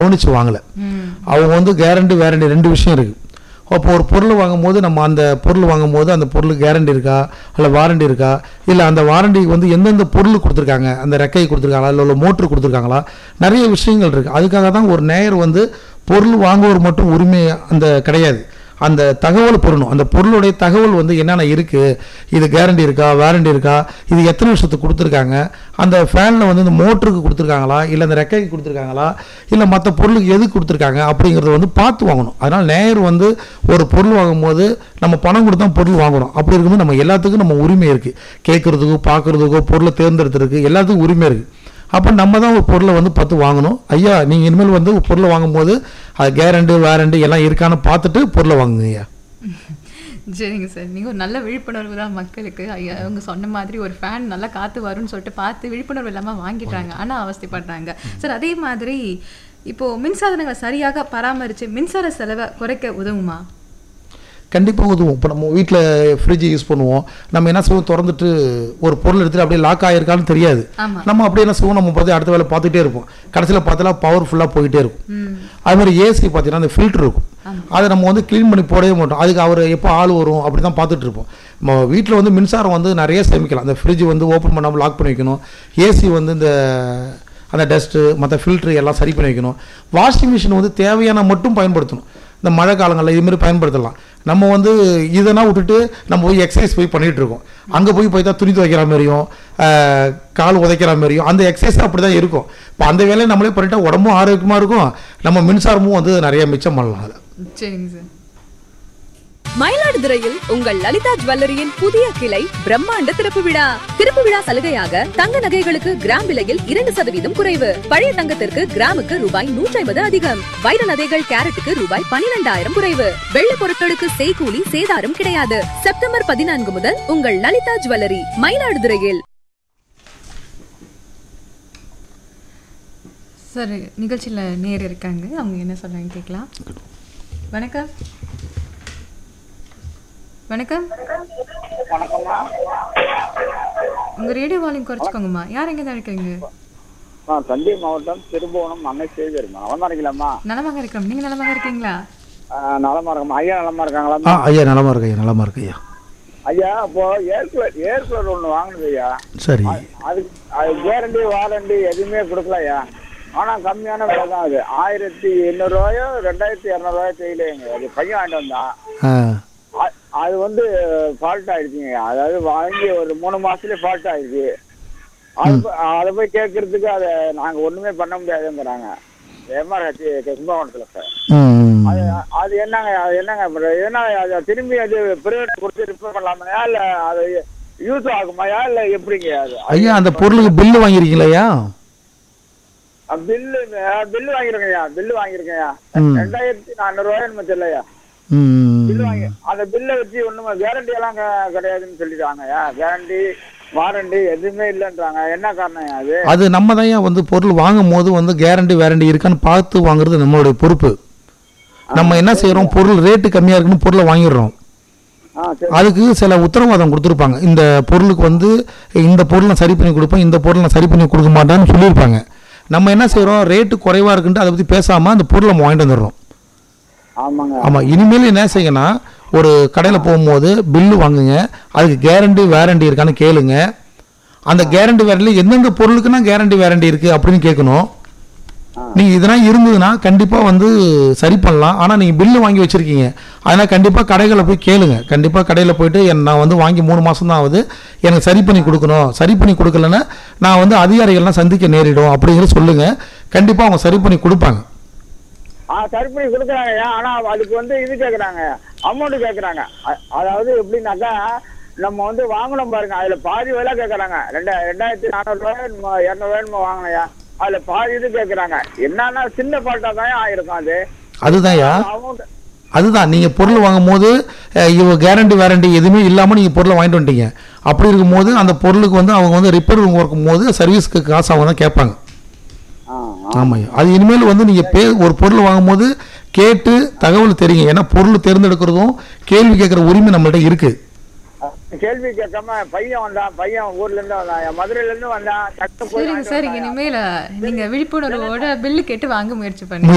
கவனித்து வாங்கலை ம் அவங்க வந்து கேரண்டி வேரண்டி ரெண்டு விஷயம் இருக்குது அப்போ ஒரு பொருள் வாங்கும்போது நம்ம அந்த பொருள் வாங்கும்போது அந்த பொருளுக்கு கேரண்டி இருக்கா இல்லை வாரண்டி இருக்கா இல்லை அந்த வாரண்டிக்கு வந்து எந்தெந்த பொருள் கொடுத்துருக்காங்க அந்த ரெக்கை கொடுத்துருக்காங்களா இல்லை உள்ள மோட்ரு கொடுத்துருக்காங்களா நிறைய விஷயங்கள் இருக்குது அதுக்காக தான் ஒரு நேயர் வந்து பொருள் வாங்குவோர் மட்டும் உரிமை அந்த கிடையாது அந்த தகவல் பெறணும் அந்த பொருளுடைய தகவல் வந்து என்னென்ன இருக்குது இது கேரண்டி இருக்கா வாரண்டி இருக்கா இது எத்தனை வருஷத்துக்கு கொடுத்துருக்காங்க அந்த ஃபேனில் வந்து இந்த மோட்டருக்கு கொடுத்துருக்காங்களா இல்லை அந்த ரெக்கைக்கு கொடுத்துருக்காங்களா இல்லை மற்ற பொருளுக்கு எது கொடுத்துருக்காங்க அப்படிங்கிறத வந்து பார்த்து வாங்கணும் அதனால் நேயர் வந்து ஒரு பொருள் வாங்கும்போது நம்ம பணம் கொடுத்தா பொருள் வாங்குறோம் அப்படி இருக்கும்போது நம்ம எல்லாத்துக்கும் நம்ம உரிமை இருக்குது கேட்குறதுக்கோ பார்க்குறதுக்கோ பொருளை தேர்ந்தெடுத்துறதுக்கு எல்லாத்துக்கும் உரிமை இருக்குது அப்போ நம்ம தான் ஒரு பொருளை வந்து பார்த்து வாங்கணும் ஐயா நீங்கள் இனிமேல் வந்து ஒரு பொருளை வாங்கும்போது அது கேரண்டி வாரண்டி எல்லாம் இருக்கான்னு பார்த்துட்டு பொருளை வாங்குங்க ஐயா சரிங்க சார் நீங்கள் ஒரு நல்ல விழிப்புணர்வு தான் மக்களுக்கு ஐயா அவங்க சொன்ன மாதிரி ஒரு ஃபேன் நல்லா காற்று வரும்னு சொல்லிட்டு பார்த்து விழிப்புணர்வு இல்லாமல் வாங்கிட்டாங்க ஆனால் அவஸ்தைப்படுறாங்க சார் அதே மாதிரி இப்போ மின்சாதனங்களை சரியாக பராமரித்து மின்சார செலவை குறைக்க உதவுமா கண்டிப்பாக உதவும் இப்போ நம்ம வீட்டில் ஃப்ரிட்ஜ் யூஸ் பண்ணுவோம் நம்ம என்ன செய்வோம் திறந்துட்டு ஒரு பொருள் எடுத்துட்டு அப்படியே லாக் ஆகிருக்கான்னு தெரியாது ஆமா. நம்ம அப்படியே என்ன செய்வோம் நம்ம பார்த்து அடுத்த வேலை பார்த்துட்டே இருப்போம் கடைசியில் பார்த்தா பவர்ஃபுல்லாக போயிட்டே இருக்கும் ம் அது மாதிரி ஏசி பார்த்தீங்கன்னா அந்த ஃபில்டர் இருக்கும் அதை நம்ம வந்து க்ளீன் பண்ணி போடவே மாட்டோம் அதுக்கு அவர் எப்போ ஆள் வரும் அப்படி தான் பார்த்துட்டு இருப்போம் நம்ம வீட்டில் வந்து மின்சாரம் வந்து நிறைய சேமிக்கலாம் அந்த ஃப்ரிட்ஜ் வந்து ஓப்பன் பண்ணாமல் லாக் பண்ணி வைக்கணும் ஏசி வந்து இந்த அந்த டஸ்ட்டு மற்ற ஃபில்ட்ரு எல்லாம் சரி பண்ணி வைக்கணும் வாஷிங் மிஷின் வந்து தேவையான மட்டும் பயன்படுத்தணும் இந்த மழை காலங்களில் இதுமாரி பயன்படுத்தலாம் நம்ம வந்து இதெல்லாம் விட்டுட்டு நம்ம போய் எக்ஸசைஸ் போய் பண்ணிகிட்டு இருக்கோம் அங்கே போய் போய் தான் துணி துவைக்கிற மாதிரியும் ஆஹ், கால் உதைக்கிற மாதிரியும் அந்த எக்ஸசைஸ் அப்படி தான் இருக்கும் இப்போ அந்த வேலையை நம்மளே பண்ணிட்டா உடம்பும் ஆரோக்கியமாக இருக்கும் நம்ம மின்சாரமும் வந்து நிறைய மிச்சம் பண்ணலாம் அதில் சரிங்க சார் மயிலாடுதுறையில் உங்கள் லலிதா ஜுவல்லரியின் புதிய கிளை பிரம்மாண்ட திறப்பு விழா திறப்பு விழா சலுகையாக தங்க நகைகளுக்கு கிராம் விலையில் இரண்டு சதவீதம் குறைவு பழைய தங்கத்திற்கு கிராமுக்கு ரூபாய் நூற்றி ஐம்பது அதிகம் வைர நகைகள் கேரட்டுக்கு ரூபாய் பனிரெண்டாயிரம் குறைவு வெள்ளி பொருட்களுக்கு செய்கூலி சேதாரம் கிடையாது செப்டம்பர் பதினான்கு முதல் உங்கள் லலிதா ஜுவல்லரி மயிலாடுதுறையில் சார் நிகழ்ச்சியில் நேர் இருக்காங்க அவங்க என்ன சொல்றாங்க கேட்கலாம் வணக்கம் வணக்கம் உங்க ரேடியோ வால்யூம் குறைச்சிக்கோங்கம்மா யார் எங்க தான் இருக்கீங்க ஆ தஞ்சை மாவட்டம் திருபுவனம் அன்னை சேவியர்மா நலமா இருக்கலாமா நலமாக இருக்கிறோம் நீங்க நலமாக இருக்கீங்களா நலமா இருக்கமா ஐயா நலமா இருக்காங்களா ஆ ஐயா நலமா இருக்கு ஐயா நலமா இருக்கு ஐயா ஐயா இப்போ ஏர் கூலர் ஏர் கூலர் ஒன்று வாங்கினது ஐயா சரி அதுக்கு அது கேரண்டி வாரண்டி எதுவுமே கொடுக்கல ஐயா ஆனால் கம்மியான விலை தான் அது ஆயிரத்தி எண்ணூறுரூவாயோ ரெண்டாயிரத்தி இரநூறுவாயோ செய்யலைங்க அது பையன் வாங்கிட்டு வந்தான் ஆ அ- அது வந்து ஃபால்ட் ஆயிடுச்சுங்க அதாவது வாங்கி ஒரு மூணு மாசத்துலயே ஃபால்ட் ஆயிடுச்சு அது போ- அதை போய் கேட்கறதுக்கு அதை நாங்க ஒண்ணுமே பண்ண முடியாதுங்கிறாங்க எம்ஆர்ஹெச் கும்பகோணத்துல சார் ம் அது அது என்னங்க அது என்னங்க பண்றது? என்ன அதை திரும்பி அது பிரைவேட் கொடுத்து ரிப்பேர் பண்ணலாமையா இல்ல அது யூஸ் ஆகுமாயா இல்ல எப்படிங்க அது ஐயா அந்த பொருளுக்கு பில்லு வாங்கியிருக்கீங்களா ஐயா பில்லு பில்லு வாங்கிருக்கேன்யா பில்லு வாங்கியிருக்கேன்யா ம். ரெண்டாயிரத்தி நானூறு ரூபாய் நம்ம தெரியலையா ம் பில்லு வாங்கி அந்த பில்லை வச்சு ஒண்ணுமே கேரண்டி எல்லாம் க- கிடையாதுன்னு சொல்லிட்டாங்கய்யா கேரண்டி வாரண்டி எதுவுமே இல்லைன்றாங்க என்ன காரணம் அது அது நம்ம தான் ஐயா வந்து பொருள் வாங்கும் போது வந்து கேரண்டி வேரண்டி இருக்கான்னு பார்த்து வாங்குறது நம்மளுடைய பொறுப்பு நம்ம என்ன செய்றோம் பொருள் ரேட்டு கம்மியாக இருக்குன்னு பொருளை வாங்கிடுறோம் ஆ சரி அதுக்கு சில உத்தரவாதம் கொடுத்துருப்பாங்க இந்த பொருளுக்கு வந்து இந்த பொருள் நான் சரி பண்ணி கொடுப்பேன் இந்த பொருள் நான் சரி பண்ணி கொடுக்க மாட்டேன்னு சொல்லியிருப்பாங்க நம்ம என்ன செய்கிறோம் ரேட்டு குறைவாக இருக்குன்ட்டு அதை பற்றி பேசாமல் அந்த பொருளை நம்ம வாங்கிட்டு வந்துடுறோம் ஆமாங்க ஆமாம் இனிமேல் என்ன செய்யணும் ஒரு கடையில் போகும்போது பில்லு வாங்குங்க அதுக்கு கேரண்டி வேரண்டி இருக்கான்னு கேளுங்க அந்த கேரண்டி வேரண்டி எந்தெந்த பொருளுக்குன்னா கேரண்டி வேரண்டி இருக்குது அப்படின்னு கேட்கணும் நீங்கள் இதெல்லாம் இருந்ததுன்னா கண்டிப்பாக வந்து சரி பண்ணலாம் ஆனால் நீங்கள் பில்லு வாங்கி வச்சுருக்கீங்க அதனால் கண்டிப்பாக கடைகளில் போய் கேளுங்க கண்டிப்பாக கடையில் போயிட்டு என் நான் வந்து வாங்கி மூணு மாதம் தான் ஆகுது எனக்கு சரி பண்ணி கொடுக்கணும் சரி பண்ணி கொடுக்கலன்னா நான் வந்து அதிகாரிகள்லாம் சந்திக்க நேரிடும் அப்படிங்கிற சொல்லுங்கள் கண்டிப்பாக அவங்க சரி பண்ணி கொடுப்பாங்க ஆ சரி பண்ணி கொடுக்குறாங்க ஆனா அதுக்கு வந்து இது கேக்குறாங்க அமௌண்ட் கேக்குறாங்க அ- அதாவது எப்படின்னாக்கா நம்ம வந்து வாங்கணும் பாருங்க அதுல பாதி விலை கேக்குறாங்க ரெண்டா ரெண்டாயிரத்தி நானூறு ரூபாய் இரநூறு ரூபாய் நம்ம வாங்கினையா அதுல பாதி இது கேக்குறாங்க என்னன்னா சின்ன பால்ட்டா தான் ஆயிருக்கும் அது அதுதான்யா அமௌண்ட் அதுதான் நீங்கள் பொருள் வாங்கும்போது அஹ், இவ கேரண்டி வேரண்டி எதுவுமே இல்லாமல் நீங்கள் பொருளை வாங்கிட்டு வந்துட்டீங்க அப்படி இருக்கும்போது அந்த பொருளுக்கு வந்து அவங்க வந்து ரிப்பேர் ஒர்க்கும் போது சர்வீஸ்க்கு காசு அவங்க தான் கேட்பாங்க ஆ ஆமாம் அது இனிமேல் வந்து நீங்கள் பே ஒரு பொருள் வாங்கும்போது கேட்டு தகவல் தெரியுங்க ஏன்னா பொருள் தேர்ந்தெடுக்கிறதும் கேள்வி கேட்குற உரிமை நம்மள்ட்ட இருக்குது கேள்வி கேட்காம பையன் வந்தான் பையன் ஊர்ல இருந்து வந்தான் மதுரையில இருந்து வந்தான் டக்கு போய் சரிங்க வாங்கிட்டு சார் வந்தான். இனிமேல் நீங்க விழிப்புணர்வோட பில்லு கேட்டு வாங்க முயற்சி பண்ணுங்க